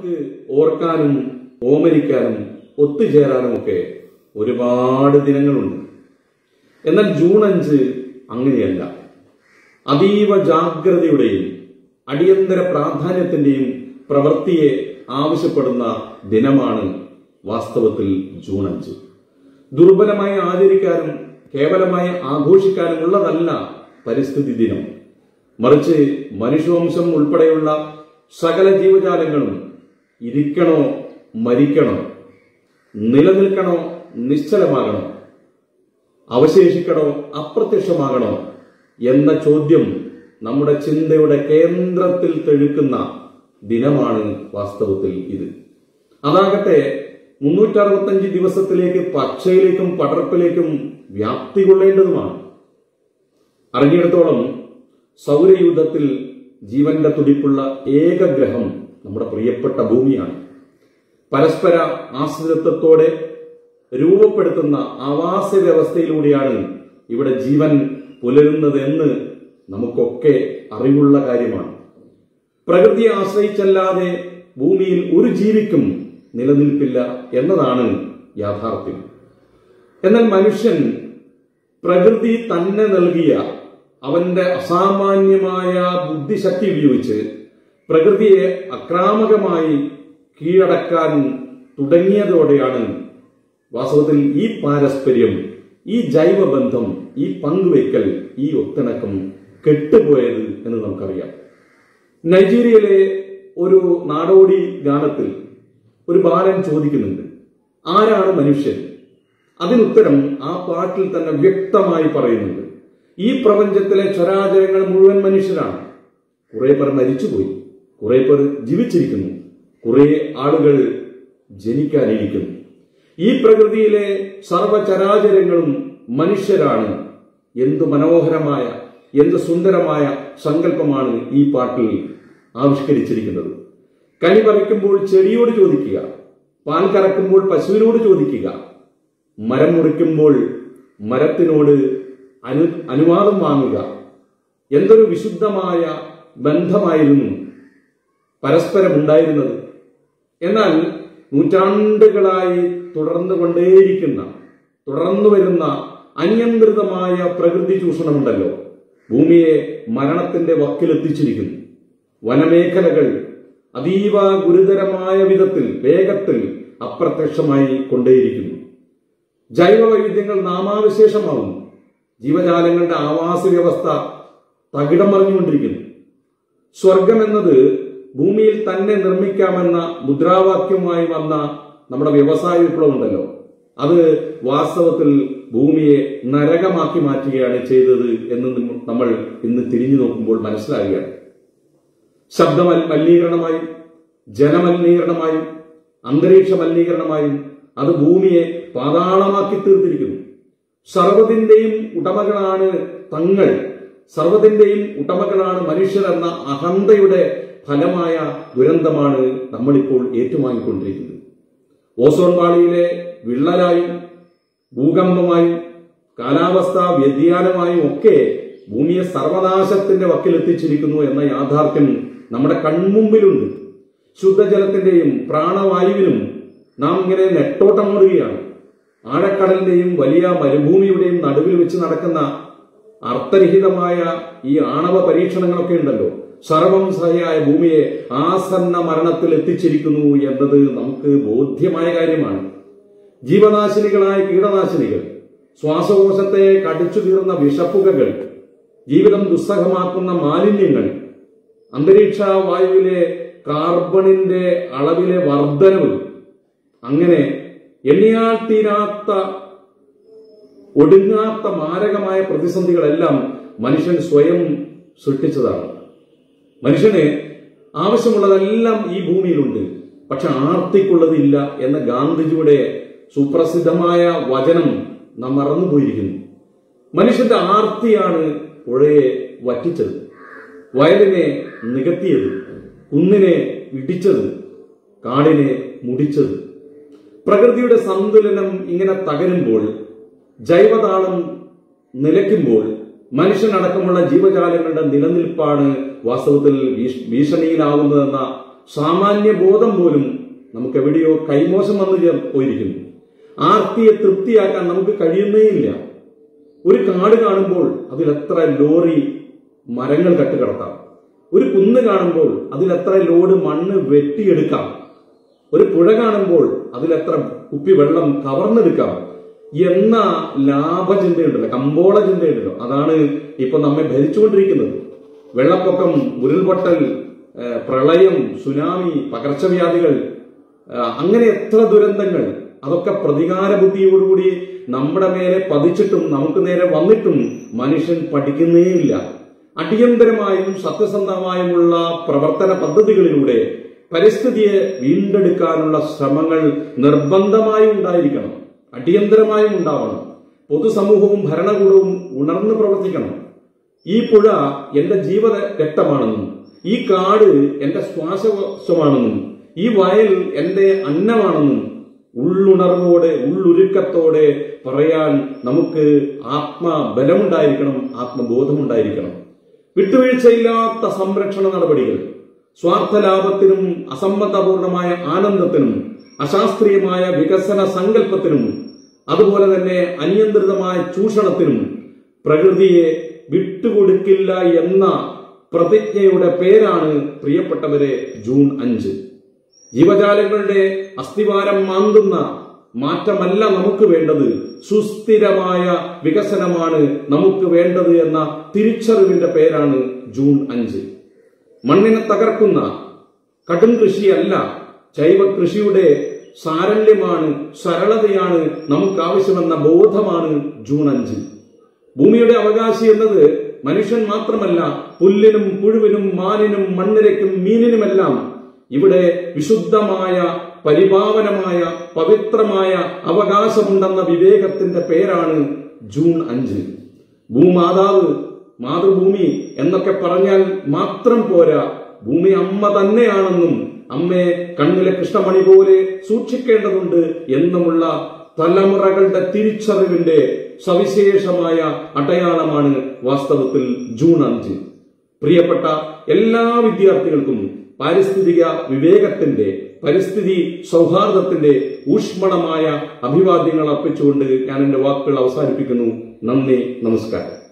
നമുക്ക് ഓർക്കാനും ഓമനിക്കാനും ഒത്തുചേരാനുമൊക്കെ ഒരുപാട് ദിനങ്ങളുണ്ട് എന്നാൽ ജൂൺ അഞ്ച് അങ്ങനെയല്ല അതീവ ജാഗ്രതയുടെയും അടിയന്തര പ്രാധാന്യത്തിന്റെയും പ്രവൃത്തിയെ ആവശ്യപ്പെടുന്ന ദിനമാണ് വാസ്തവത്തിൽ ജൂൺ അഞ്ച് ദുർബലമായി ആചരിക്കാനും കേവലമായി ആഘോഷിക്കാനുമുള്ളതല്ല പരിസ്ഥിതി ദിനം മറിച്ച് മനുഷ്യവംശം ഉൾപ്പെടെയുള്ള സകല ജീവജാലങ്ങളും ഇരിക്കണോ മരിക്കണോ നിലനിൽക്കണോ നിശ്ചലമാകണോ അവശേഷിക്കണോ അപ്രത്യക്ഷമാകണോ എന്ന ചോദ്യം നമ്മുടെ ചിന്തയുടെ കേന്ദ്രത്തിൽ തെഴുക്കുന്ന ദിനമാണ് വാസ്തവത്തിൽ ഇത് അതാകട്ടെ മുന്നൂറ്ററുപത്തഞ്ച് ദിവസത്തിലേക്ക് പച്ചയിലേക്കും പടർപ്പിലേക്കും വ്യാപ്തി കൊള്ളേണ്ടതുമാണ് അറിഞ്ഞിടത്തോളം സൗരയൂഥത്തിൽ ജീവന്റെ തുടിപ്പുള്ള ഏക ഗ്രഹം നമ്മുടെ പ്രിയപ്പെട്ട ഭൂമിയാണ് പരസ്പര ആശ്രിതത്വത്തോടെ രൂപപ്പെടുത്തുന്ന ആവാസ വ്യവസ്ഥയിലൂടെയാണ് ഇവിടെ ജീവൻ പുലരുന്നതെന്ന് നമുക്കൊക്കെ അറിവുള്ള കാര്യമാണ് പ്രകൃതിയെ ആശ്രയിച്ചല്ലാതെ ഭൂമിയിൽ ഒരു ജീവിക്കും നിലനിൽപ്പില്ല എന്നതാണ് യാഥാർത്ഥ്യം എന്നാൽ മനുഷ്യൻ പ്രകൃതി തന്നെ നൽകിയ അവന്റെ അസാമാന്യമായ ബുദ്ധിശക്തി ഉപയോഗിച്ച് പ്രകൃതിയെ അക്രാമകമായി കീഴടക്കാൻ തുടങ്ങിയതോടെയാണ് വാസ്തവത്തിൽ ഈ പാരസ്പര്യം ഈ ജൈവബന്ധം ഈ പങ്കുവയ്ക്കൽ ഈ ഒത്തിണക്കം കെട്ടുപോയത് എന്ന് നമുക്കറിയാം നൈജീരിയയിലെ ഒരു നാടോടി ഗാനത്തിൽ ഒരു ബാലൻ ചോദിക്കുന്നുണ്ട് ആരാണ് മനുഷ്യൻ അതിനുത്തരം ആ പാട്ടിൽ തന്നെ വ്യക്തമായി പറയുന്നുണ്ട് ഈ പ്രപഞ്ചത്തിലെ ചരാചരങ്ങൾ മുഴുവൻ മനുഷ്യരാണ് കുറെ പേർ മരിച്ചുപോയി കുറെ പേർ ജീവിച്ചിരിക്കുന്നു കുറെ ആളുകൾ ജനിക്കാനിരിക്കുന്നു ഈ പ്രകൃതിയിലെ സർവചരാചരങ്ങളും മനുഷ്യരാണ് എന്തു മനോഹരമായ എന്ത് സുന്ദരമായ സങ്കല്പമാണ് ഈ പാട്ടിൽ ആവിഷ്കരിച്ചിരിക്കുന്നത് കനി പറിക്കുമ്പോൾ ചെടിയോട് ചോദിക്കുക പാൽ കറക്കുമ്പോൾ പശുവിനോട് ചോദിക്കുക മരം മുറിക്കുമ്പോൾ മരത്തിനോട് അനു അനുവാദം വാങ്ങുക എന്തൊരു വിശുദ്ധമായ ബന്ധമായിരുന്നു പരസ്പരം ഉണ്ടായിരുന്നത് എന്നാൽ നൂറ്റാണ്ടുകളായി തുടർന്നു കൊണ്ടേയിരിക്കുന്ന തുടർന്നു വരുന്ന അനിയന്ത്രിതമായ പ്രകൃതി ചൂഷണമുണ്ടല്ലോ ഭൂമിയെ മരണത്തിന്റെ വക്കിലെത്തിച്ചിരിക്കുന്നു വനമേഖലകൾ അതീവ ഗുരുതരമായ വിധത്തിൽ വേഗത്തിൽ അപ്രത്യക്ഷമായി കൊണ്ടേയിരിക്കുന്നു ജൈവ വൈവിധ്യങ്ങൾ നാമാവിശേഷമാവുന്നു ജീവജാലങ്ങളുടെ ആവാസ വ്യവസ്ഥ തകിടം മറിഞ്ഞുകൊണ്ടിരിക്കുന്നു സ്വർഗം എന്നത് ഭൂമിയിൽ തന്നെ നിർമ്മിക്കാമെന്ന മുദ്രാവാക്യവുമായി വന്ന നമ്മുടെ വ്യവസായ വിപ്ലവം ഉണ്ടല്ലോ അത് വാസ്തവത്തിൽ ഭൂമിയെ നരകമാക്കി മാറ്റുകയാണ് ചെയ്തത് എന്ന് നമ്മൾ ഇന്ന് തിരിഞ്ഞു നോക്കുമ്പോൾ മനസ്സിലാകുകയാണ് ശബ്ദ മലിനീകരണമായും ജലമലിനീകരണമായും അന്തരീക്ഷ മലിനീകരണമായും അത് ഭൂമിയെ പാതാളമാക്കി തീർത്തിരിക്കുന്നു സർവ്വതിന്റെയും ഉടമകളാണ് തങ്ങൾ സർവ്വതിന്റെയും ഉടമകളാണ് മനുഷ്യരെന്ന അഹന്തയുടെ ഫലമായ ദുരന്തമാണ് നമ്മളിപ്പോൾ ഏറ്റുവാങ്ങിക്കൊണ്ടിരിക്കുന്നത് ഓസോൺ പാളിയിലെ വിള്ളലായും ഭൂകമ്പമായും കാലാവസ്ഥാ വ്യതിയാനമായും ഒക്കെ ഭൂമിയെ സർവനാശത്തിന്റെ വക്കിലെത്തിച്ചിരിക്കുന്നു എന്ന യാഥാർത്ഥ്യം നമ്മുടെ കൺമുമ്പിലുണ്ട് ശുദ്ധജലത്തിന്റെയും പ്രാണവായുവിനും നാം ഇങ്ങനെ നെട്ടോട്ടമോടുകയാണ് ആഴക്കടലിന്റെയും വലിയ മരുഭൂമിയുടെയും നടുവിൽ വെച്ച് നടക്കുന്ന അർത്ഥരഹിതമായ ഈ ആണവ പരീക്ഷണങ്ങളൊക്കെ ഉണ്ടല്ലോ സർവംസഹയായ ഭൂമിയെ ആസന്ന മരണത്തിൽ എത്തിച്ചിരിക്കുന്നു എന്നത് നമുക്ക് ബോധ്യമായ കാര്യമാണ് ജീവനാശിനികളായ കീടനാശിനികൾ ശ്വാസകോശത്തെ കടിച്ചു കീറുന്ന വിഷപ്പുകകൾ ജീവിതം ദുസ്സഹമാക്കുന്ന മാലിന്യങ്ങൾ അന്തരീക്ഷ വായുവിലെ കാർബണിന്റെ അളവിലെ വർധനവ് അങ്ങനെ എണ്ണിയാൽ തീരാത്ത ഒടുങ്ങാത്ത മാരകമായ പ്രതിസന്ധികളെല്ലാം മനുഷ്യൻ സ്വയം സൃഷ്ടിച്ചതാണ് മനുഷ്യന് ആവശ്യമുള്ളതെല്ലാം ഈ ഭൂമിയിലുണ്ട് പക്ഷെ ആർത്തിക്കുള്ളതില്ല എന്ന ഗാന്ധിജിയുടെ സുപ്രസിദ്ധമായ വചനം നാം മറന്നുപോയിരിക്കുന്നു മനുഷ്യന്റെ ആർത്തിയാണ് പുഴയെ വറ്റിച്ചത് വയലിനെ നികത്തിയത് കുന്നിനെ ഇടിച്ചത് കാടിനെ മുടിച്ചത് പ്രകൃതിയുടെ സന്തുലനം ഇങ്ങനെ തകരുമ്പോൾ ജൈവതാളം നിലയ്ക്കുമ്പോൾ മനുഷ്യനടക്കമുള്ള ജീവജാലങ്ങളുടെ നിലനിൽപ്പാണ് വാസ്തവത്തിൽ ഭീഷ്- ഭീഷണിയിലാവുന്നതെന്ന സാമാന്യ ബോധം പോലും നമുക്ക് എവിടെയോ കൈമോശം വന്നു ചേർ പോയിരിക്കുന്നു ആർത്തിയെ തൃപ്തിയാക്കാൻ നമുക്ക് കഴിയുന്നേയില്ല ഒരു കാട് കാണുമ്പോൾ അതിൽ എത്ര ലോറി മരങ്ങൾ കട്ടുകടത്താം ഒരു കുന്ന് കാണുമ്പോൾ അതിൽ എത്ര ലോഡ് മണ്ണ് വെട്ടിയെടുക്കാം ഒരു പുഴ കാണുമ്പോൾ അതിലെത്ര കുപ്പി വെള്ളം കവർന്നെടുക്കാം എന്ന ലാഭചിന്തയുണ്ടല്ലോ കമ്പോള ചിന്തയുണ്ടല്ലോ അതാണ് ഇപ്പൊ നമ്മെ ഭരിച്ചുകൊണ്ടിരിക്കുന്നത് വെള്ളപ്പൊക്കം ഉരുൾപൊട്ടൽ ഏഹ്, പ്രളയം സുനാമി പകർച്ചവ്യാധികൾ ഏഹ്, അങ്ങനെ എത്ര ദുരന്തങ്ങൾ അതൊക്കെ പ്രതികാര ബുദ്ധിയോടുകൂടി നമ്മുടെ മേലെ പതിച്ചിട്ടും നമുക്ക് നേരെ വന്നിട്ടും മനുഷ്യൻ പഠിക്കുന്നേയില്ല അടിയന്തരമായും സത്യസന്ധമായുമുള്ള പ്രവർത്തന പദ്ധതികളിലൂടെ പരിസ്ഥിതിയെ വീണ്ടെടുക്കാനുള്ള ശ്രമങ്ങൾ നിർബന്ധമായും ഉണ്ടായിരിക്കണം അടിയന്തരമായും ഉണ്ടാവണം പൊതുസമൂഹവും ഭരണകൂടവും ഉണർന്നു പ്രവർത്തിക്കണം ഈ പുഴ എന്റെ ജീവ രക്തമാണെന്നും ഈ കാട് എന്റെ ശ്വാസകോശമാണെന്നും ഈ വയൽ എന്റെ അന്നമാണെന്നും ഉള്ളുണർവോടെ ഉള്ളുരുക്കത്തോടെ പറയാൻ നമുക്ക് ആത്മബലമുണ്ടായിരിക്കണം ആത്മബോധമുണ്ടായിരിക്കണം വിട്ടുവീഴ്ചയില്ലാത്ത സംരക്ഷണ നടപടികൾ സ്വാർത്ഥ ലാഭത്തിനും അസംബന്ധപൂർണമായ ആനന്ദത്തിനും അശാസ്ത്രീയമായ വികസന സങ്കല്പത്തിനും അതുപോലെ തന്നെ അനിയന്ത്രിതമായ ചൂഷണത്തിനും പ്രകൃതിയെ വിട്ടുകൊടുക്കില്ല എന്ന പ്രതിജ്ഞയുടെ പേരാണ് പ്രിയപ്പെട്ടവരെ ജൂൺ അഞ്ച് ജീവജാലങ്ങളുടെ അസ്ഥിവാരം മാന്തുന്ന മാറ്റമല്ല നമുക്ക് വേണ്ടത് സുസ്ഥിരമായ വികസനമാണ് നമുക്ക് വേണ്ടത് എന്ന തിരിച്ചറിവിന്റെ പേരാണ് ജൂൺ അഞ്ച് മണ്ണിനെ തകർക്കുന്ന കടും കൃഷിയല്ല ജൈവ കൃഷിയുടെ സാരല്യമാണ് സരളതയാണ് നമുക്ക് ആവശ്യമെന്ന ബോധമാണ് ജൂൺ അഞ്ച് ഭൂമിയുടെ അവകാശി എന്നത് മനുഷ്യൻ മാത്രമല്ല പുല്ലിനും പുഴുവിനും മാനിനും മണ്ണിരയ്ക്കും മീനിനുമെല്ലാം ഇവിടെ വിശുദ്ധമായ പരിപാവനമായ പവിത്രമായ അവകാശമുണ്ടെന്ന വിവേകത്തിന്റെ പേരാണ് ജൂൺ അഞ്ച് ഭൂമാതാവ് മാതൃഭൂമി എന്നൊക്കെ പറഞ്ഞാൽ മാത്രം പോരാ ഭൂമി അമ്മ തന്നെയാണെന്നും അമ്മയെ കണ്ണിലെ കൃഷ്ണമണി പോലെ സൂക്ഷിക്കേണ്ടതുണ്ട് എന്നുമുള്ള തലമുറകളുടെ തിരിച്ചറിവിന്റെ സവിശേഷമായ അടയാളമാണ് വാസ്തവത്തിൽ ജൂൺ അഞ്ച് പ്രിയപ്പെട്ട എല്ലാ വിദ്യാർത്ഥികൾക്കും പാരിസ്ഥിതിക വിവേകത്തിന്റെ പരിസ്ഥിതി സൗഹാർദ്ദത്തിന്റെ ഊഷ്മളമായ അഭിവാദ്യങ്ങൾ അർപ്പിച്ചുകൊണ്ട് ഞാൻ എന്റെ വാക്കുകൾ അവസാനിപ്പിക്കുന്നു നന്ദി നമസ്കാരം